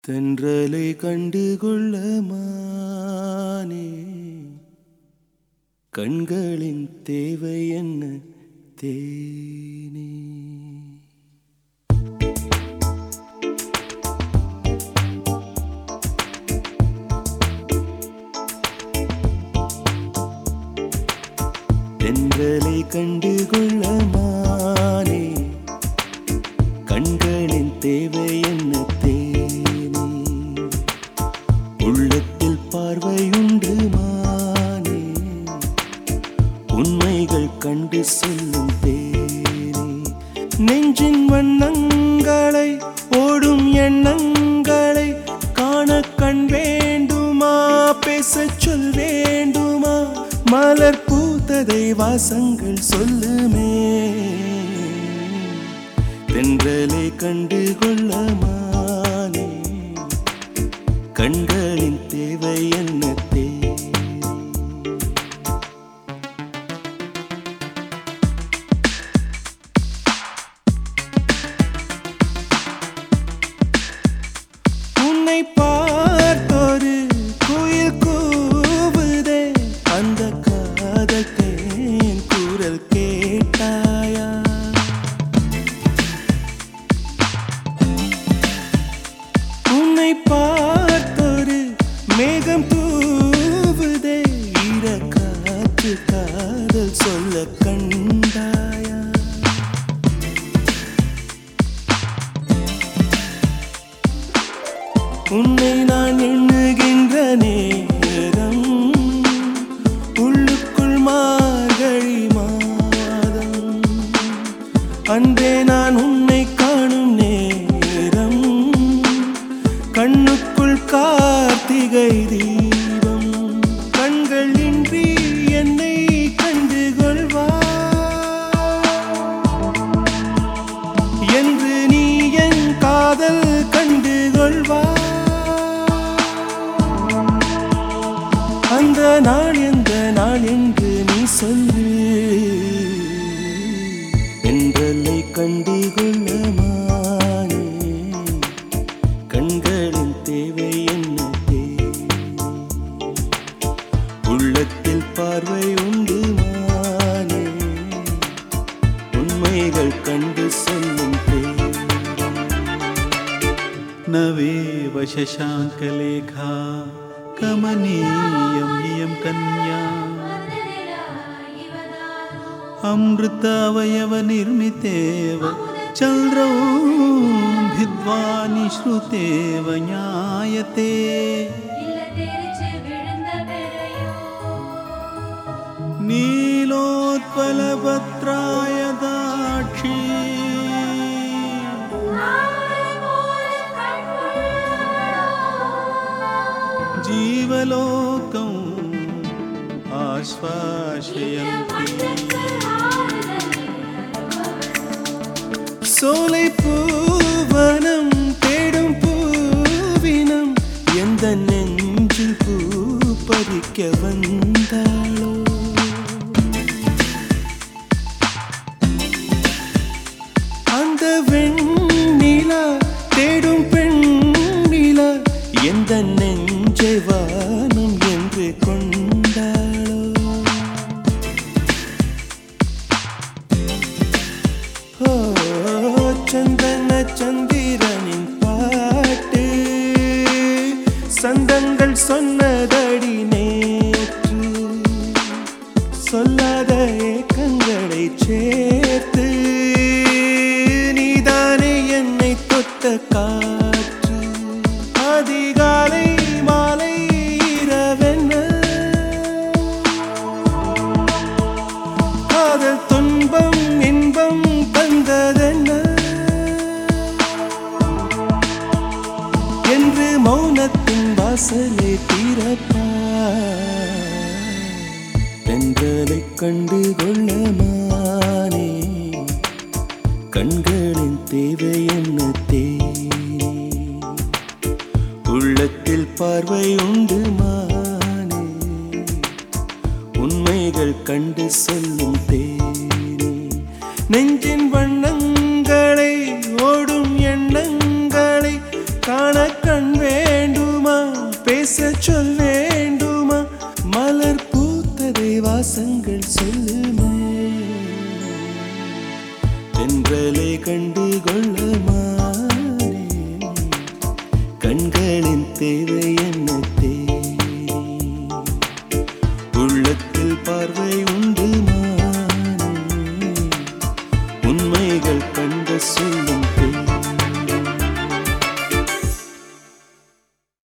தென்றலை கண்டுகொள்ள மானே கண்களின் தேவை என்ன தேனே தென்றலை கண்டுகொள்ள மானே கண்களின் தேவை என்ன தேனே உள்ளத்தில் பார்வையுண்டு மானே உண்மைகள் கண்டு சொல்லும் தேனே நெஞ்சின் வண்ணங்களை ஓடும் எண்ணங்களை காண கண் வேண்டுமா பேசச் சொல் வேண்டுமா மலர் பூத்ததை வாசங்கள் சொல்லுமே தென்றலை கண்டு கொள்ளமானே கண்களின் தேவை என்ன தேவை உன்னை பார்த்தொரு குயில் கூவுதே அந்த காதல் தேன் குரல் கேட்டாயா உன்னை பார்த்தொரு மேகம் தூவுதே ஈர காற்று காதல் சொல்ல கண்டாயா உன்னை நான் எண்ணுகின்ற நேரம் உள்ளுக்குள் மார்கழி மாதம் அன்றே நான் உன்னை காணும் நேரம் கண்ணுக்குள் கார்த்திகை தீபம் கண்கள் இன்றி என்னை கண்டு என்று நீ என் காதல் கண்டு கொள்வா அந்த நாள் எந்த நாள் என்று நீ சொல்லு என்றலை கண்டு கொள்ளமானே கண்களின் தேவை என்ன தேவை உள்ளத்தில் பார்வை உண்டு மானே உண்மைகள் கண்டு சொல்லும் தேவை नवेव शशाङ्कलेखा कमनीयं इयं कन्या अमृतावयवनिर्मितेव चन्द्रौ भिद्वा निःश्रुतेव ज्ञायते नीलोत्पलपत्राय दाक्षी जीवलोकम् आश्वासयन्ति சோலை பூவனம் தேடும் பூவினம் எந்த நெஞ்சில் பூ பறிக்க வந்தாளோ அந்த வெண்ணிலா தேடும் பெண்ணிலா எந்த நெஞ்சை வானம் என்று கொண்டாளோ ஓ, சந்தன சந்திரனின் பாட்டு சந்தங்கள் சொன்னதடி நேற்று சொல்லாத ஏக்கங்களை சேர்த்து நீதானே என்னை தொட்ட காற்று அதிகாலை மாலை இரவென்ன காதல் துன்பம் இன்பம் தந்ததென்ன என்று மௌனத்தின் வாசலை தீரப்பா தென்றலை கண்டு கொள்ளமானே கண்களின் தேவை என்ன தேனே உள்ளத்தில் பார்வை உண்டு மானே உண்மைகள் கண்டு சொல்லும் தேனே நெஞ்சின் வண்ணங்களை ஓடும் எண்ணங்களை காண கண் பேச சொல் வேண்டுமா மலர் பூத்ததை வாசங்கள் சொல்லுமே தென்றலை கண்டு கொள்ளமானே கண்களின் தேவை என்ன தேவை